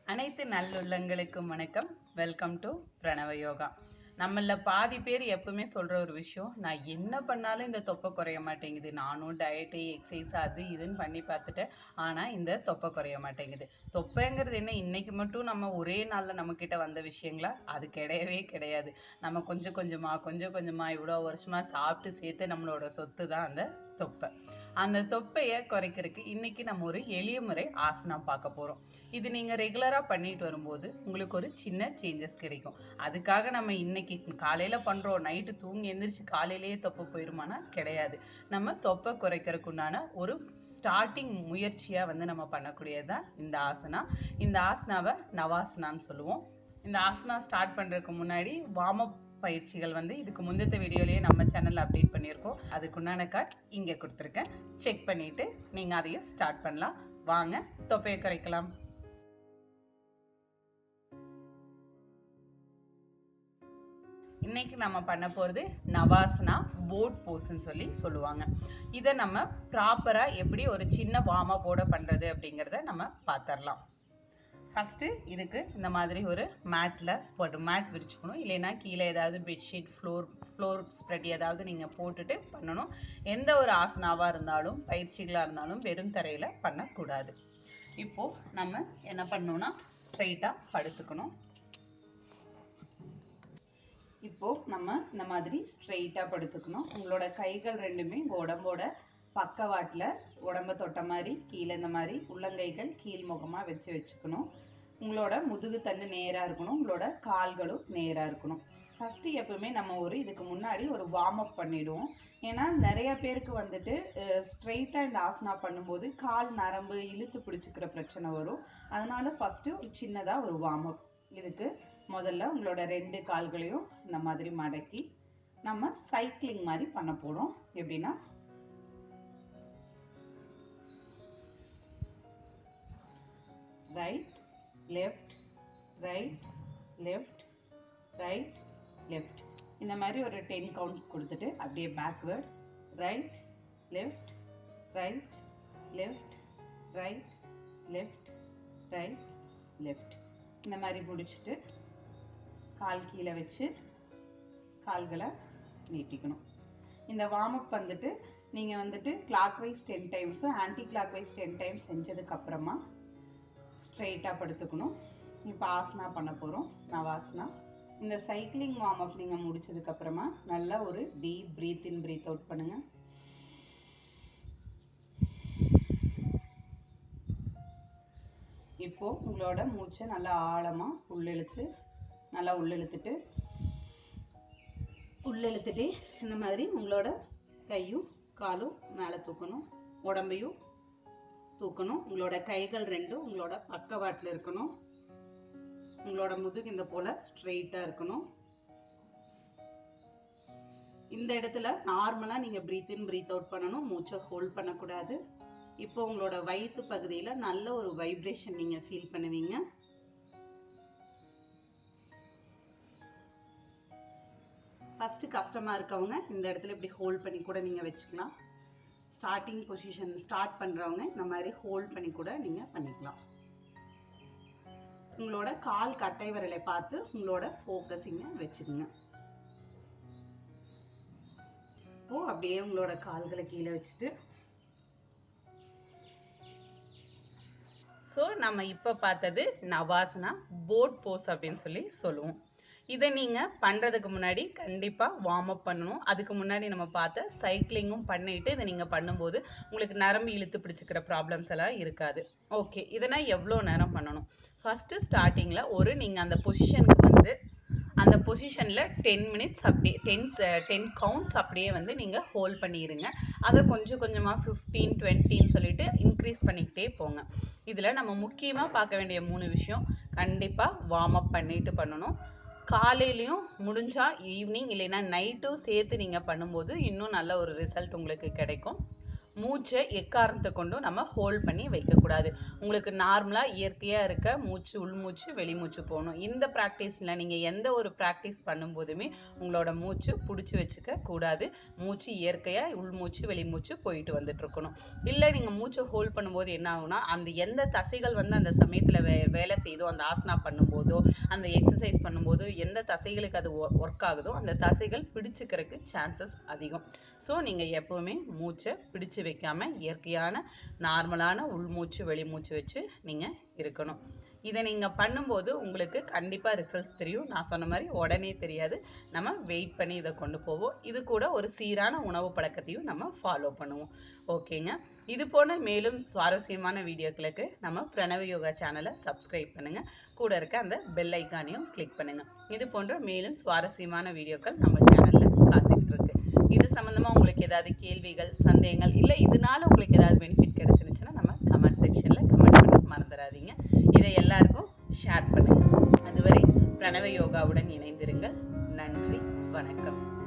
அனைத்து நல்லுள்ளங்களுக்கும் வணக்கம் welcome to பிரணவ யோகா நம்மள பாதி பேர் எப்பவுமே சொல்ற ஒரு விஷயம் நான் என்ன பண்ணாலும் இந்த தொப்பை குறைய மாட்டேங்குது நானும் டயட்டு எக்ஸசைஸ் அது இதுன்னு பண்ணி பார்த்துட்டேன் ஆனா இந்த தொப்பை குறைய மாட்டேங்குது தொப்பைங்கிறது என்ன இன்னைக்கு மட்டும் நம்ம ஒரே நாள்ல நம்ம கிட்ட வந்த விஷயங்களா அது கிடையவே கிடையாது நம்ம கொஞ்சம் கொஞ்சமா கொஞ்சம் கொஞ்சமா இவ்வளோ வருஷமா சாப்பிட்டு சேர்த்து நம்மளோட சொத்து தான் அந்த தொப்பை அந்த தொப்பையை குறைக்கிறதுக்கு இன்னைக்கு நம்ம ஒரு எளிய முறை ஆசனா பார்க்க போறோம் இது நீங்க ரெகுலரா பண்ணிட்டு வரும்போது உங்களுக்கு ஒரு சின்ன சேஞ்சஸ் கிடைக்கும் அதுக்காக நம்ம இன்னைக்கு காலையில பண்றோம் நைட்டு தூங்கி எந்திரிச்சு காலையிலேயே தொப்பை போயிருமானா கிடையாது நம்ம தொப்பை குறைக்கிறதுக்கு உண்டான ஒரு ஸ்டார்டிங் முயற்சியா வந்து நம்ம பண்ணக்கூடியதுதான் இந்த ஆசனா இந்த ஆசனாவை நவாசனான்னு சொல்லுவோம் இந்த ஆசனா ஸ்டார்ட் பண்றதுக்கு முன்னாடி வார்ம் அப் பயிற்சிகள் வந்து இதுக்கு முந்தத்த வீடியோலயே நம்ம சேனல்ல அப்டேட் பண்ணியிருக்கோம் அதுக்குண்டான கார்ட் இங்க கொடுத்துருக்கேன் செக் பண்ணிட்டு நீங்க அதையும் ஸ்டார்ட் பண்ணலாம் வாங்க தொப்பையை குறைக்கலாம் இன்னைக்கு நம்ம பண்ண போறது நவாசனா போட் போஸ்ன்னு சொல்லி சொல்லுவாங்க இதை நம்ம ப்ராப்பரா எப்படி ஒரு சின்ன வார்ம் போட பண்றது அப்படிங்கிறத நம்ம பார்த்துடலாம் ஃபஸ்ட்டு இதுக்கு இந்த மாதிரி ஒரு மேட்டில் போட்டு மேட் விரிச்சுக்கணும் இல்லைன்னா கீழே ஏதாவது பெட்ஷீட் ஃப்ளோர் ஃப்ளோர் ஸ்ப்ரெட் ஏதாவது நீங்கள் போட்டுட்டு பண்ணணும் எந்த ஒரு ஆசனாவாக இருந்தாலும் பயிற்சிகளாக இருந்தாலும் வெறும் தரையில் பண்ணக்கூடாது இப்போது நம்ம என்ன பண்ணணும்னா ஸ்ட்ரைட்டாக படுத்துக்கணும் இப்போது நம்ம இந்த மாதிரி ஸ்ட்ரெயிட்டாக படுத்துக்கணும் உங்களோட கைகள் ரெண்டுமே உங்கள் உடம்போட பக்கவாட்டில் உடம்ப தொட்ட மாதிரி கீழே இந்த மாதிரி உள்ளங்கைகள் கீழ் முகமாக வச்சு வச்சுக்கணும் உங்களோட முதுகு தண்டு நேராக இருக்கணும் உங்களோட கால்களும் நேராக இருக்கணும் ஃபஸ்ட்டு எப்பவுமே நம்ம ஒரு இதுக்கு முன்னாடி ஒரு வார்ம் அப் பண்ணிடுவோம் ஏன்னா நிறைய பேருக்கு வந்துட்டு ஸ்ட்ரெயிட்டாக இந்த ஆசனா பண்ணும்போது கால் நரம்பு இழுத்து பிடிச்சிக்கிற பிரச்சனை வரும் அதனால ஃபஸ்ட்டு ஒரு சின்னதாக ஒரு வார்ம் அப் இதுக்கு முதல்ல உங்களோட ரெண்டு கால்களையும் இந்த மாதிரி மடக்கி நம்ம சைக்கிளிங் மாதிரி பண்ண போகிறோம் எப்படின்னா right left right left right left இந்த மாதிரி ஒரு டென் கவுண்ட்ஸ் கொடுத்துட்டு அப்படியே backward right left right left right left right left இந்த மாதிரி முடிச்சுட்டு கால் கீழே வச்சு கால்களை நீட்டிக்கணும் இந்த வார்ம் அப் வந்துட்டு நீங்கள் வந்துட்டு கிளாக் வைஸ் டென் டைம்ஸும் clock wise ten times செஞ்சதுக்கு அப்புறமா ஸ்ட்ரெயிட்டாக படுத்துக்கணும் இப்போ ஆசனா பண்ண போகிறோம் நவாசனா இந்த சைக்கிளிங் வார்ம் அப் நீங்கள் முடிச்சதுக்கப்புறமா நல்லா ஒரு deep breath in breath out பண்ணுங்கள் இப்போ உங்களோட மூச்சை நல்லா ஆழமாக உள்ளெழுத்து நல்லா உள்ளெழுத்துட்டு உள்ளெழுத்துட்டு இந்த மாதிரி உங்களோட கையும் காலும் மேலே தூக்கணும் உடம்பையும் தூக்கணும் உங்களோட கைகள் ரெண்டும் உங்களோட பக்கவாட்டில் இருக்கணும் உங்களோட முதுகு இந்த போல ஸ்ட்ரெயிட்டா இருக்கணும் இந்த இடத்துல நார்மலா நீங்க பிரீத் இன் பிரீத் அவுட் பண்ணணும் மூச்சை ஹோல்ட் பண்ணக்கூடாது இப்போ உங்களோட வயிற்று பகுதியில நல்ல ஒரு வைப்ரேஷன் நீங்க ஃபீல் பண்ணுவீங்க ஃபர்ஸ்ட் கஷ்டமா இருக்கவங்க இந்த இடத்துல இப்படி ஹோல்ட் பண்ணி கூட நீங்க வச்சுக்கலாம் ஸ்டார்டிங் பொசிஷன் ஸ்டார்ட் பண்ணுறவங்க இந்த மாதிரி ஹோல்ட் பண்ணி கூட நீங்கள் பண்ணிக்கலாம் உங்களோட கால் கட்டை விரலை பார்த்து உங்களோட ஃபோக்கஸிங்க வச்சுக்கோங்க இப்போ அப்படியே உங்களோட கால்களை கீழே வச்சுட்டு ஸோ நம்ம இப்போ பார்த்தது நவாசனா போட் போஸ் அப்படின்னு சொல்லி சொல்லுவோம் இதை நீங்கள் பண்ணுறதுக்கு முன்னாடி கண்டிப்பாக வார்ம் அப் பண்ணணும் அதுக்கு முன்னாடி நம்ம பார்த்த சைக்கிளிங்கும் பண்ணிட்டு இதை நீங்கள் பண்ணும்போது உங்களுக்கு நரம்பு இழுத்து பிடிச்சிக்கிற ப்ராப்ளம்ஸ் எல்லாம் இருக்காது ஓகே இதை நான் எவ்வளோ நேரம் பண்ணணும் ஃபஸ்ட்டு ஸ்டார்டிங்கில் ஒரு நீங்கள் அந்த பொசிஷனுக்கு வந்து அந்த பொசிஷனில் டென் மினிட்ஸ் அப்படியே டென் டென் கவுண்ட்ஸ் அப்படியே வந்து நீங்கள் ஹோல்ட் பண்ணிடுங்க அதை கொஞ்சம் கொஞ்சமாக ஃபிஃப்டீன் டுவெண்ட்டின்னு சொல்லிட்டு இன்க்ரீஸ் பண்ணிக்கிட்டே போங்க இதில் நம்ம முக்கியமாக பார்க்க வேண்டிய மூணு விஷயம் கண்டிப்பாக வார்ம் அப் பண்ணிட்டு பண்ணணும் காலையிலையும் முடிஞ்சா ஈவினிங் இல்லைன்னா நைட்டும் சேர்த்து நீங்கள் பண்ணும்போது இன்னும் நல்ல ஒரு ரிசல்ட் உங்களுக்கு கிடைக்கும் மூச்சை எக்காரணத்தை கொண்டும் நம்ம ஹோல்ட் பண்ணி வைக்கக்கூடாது உங்களுக்கு நார்மலாக இயற்கையாக இருக்க மூச்சு உள்மூச்சு வெளிமூச்சு போகணும் இந்த ப்ராக்டிஸில் நீங்கள் எந்த ஒரு ப்ராக்டிஸ் பண்ணும்போதுமே உங்களோட மூச்சு பிடிச்சி வச்சுக்க கூடாது மூச்சு இயற்கையாக உள்மூச்சு வெளிமூச்சு போயிட்டு வந்துட்டு இருக்கணும் இல்லை நீங்கள் மூச்சை ஹோல்ட் பண்ணும்போது என்ன ஆகும்னா அந்த எந்த தசைகள் வந்து அந்த சமயத்தில் வே வேலை செய்தோ அந்த ஆசனா பண்ணும்போதோ அந்த எக்ஸசைஸ் பண்ணும்போதோ எந்த தசைகளுக்கு அது ஒர்க் ஆகுதோ அந்த தசைகள் பிடிச்சுக்கிறதுக்கு சான்சஸ் அதிகம் ஸோ நீங்கள் எப்போவுமே மூச்சை பிடிச்சு வைக்காம இயற்கையான நார்மலான உள்மூச்சு வெளிமூச்சு வச்சு நீங்கள் இருக்கணும் இதை நீங்கள் பண்ணும்போது உங்களுக்கு கண்டிப்பாக ரிசல்ட்ஸ் தெரியும் நான் சொன்ன மாதிரி உடனே தெரியாது நம்ம வெயிட் பண்ணி இதை கொண்டு போவோம் இது கூட ஒரு சீரான உணவு பழக்கத்தையும் நம்ம ஃபாலோ பண்ணுவோம் ஓகேங்க இது போன மேலும் சுவாரஸ்யமான வீடியோக்களுக்கு நம்ம பிரணவ யோகா சேனலை சப்ஸ்கிரைப் பண்ணுங்க கூட இருக்க அந்த பெல் ஐக்கானையும் கிளிக் பண்ணுங்க இது போன்ற மேலும் சுவாரஸ்யமான வீடியோக்கள் நம்ம சேனல்ல காத்துக்கிட்டு இருக்கு இது சம்பந்தமா உங்களுக்கு ஏதாவது கேள்விகள் சந்தேகங்கள் இல்லை இதனால உங்களுக்கு ஏதாவது பெனிஃபிட் கிடைச்சிருந்துச்சுன்னா நம்ம கமெண்ட் செக்ஷன்ல கமெண்ட் பண்ண மறந்துடாதீங்க இதை எல்லாருக்கும் ஷேர் பண்ணுங்க அதுவரை பிரணவ யோகாவுடன் இணைந்திருங்கள் நன்றி வணக்கம்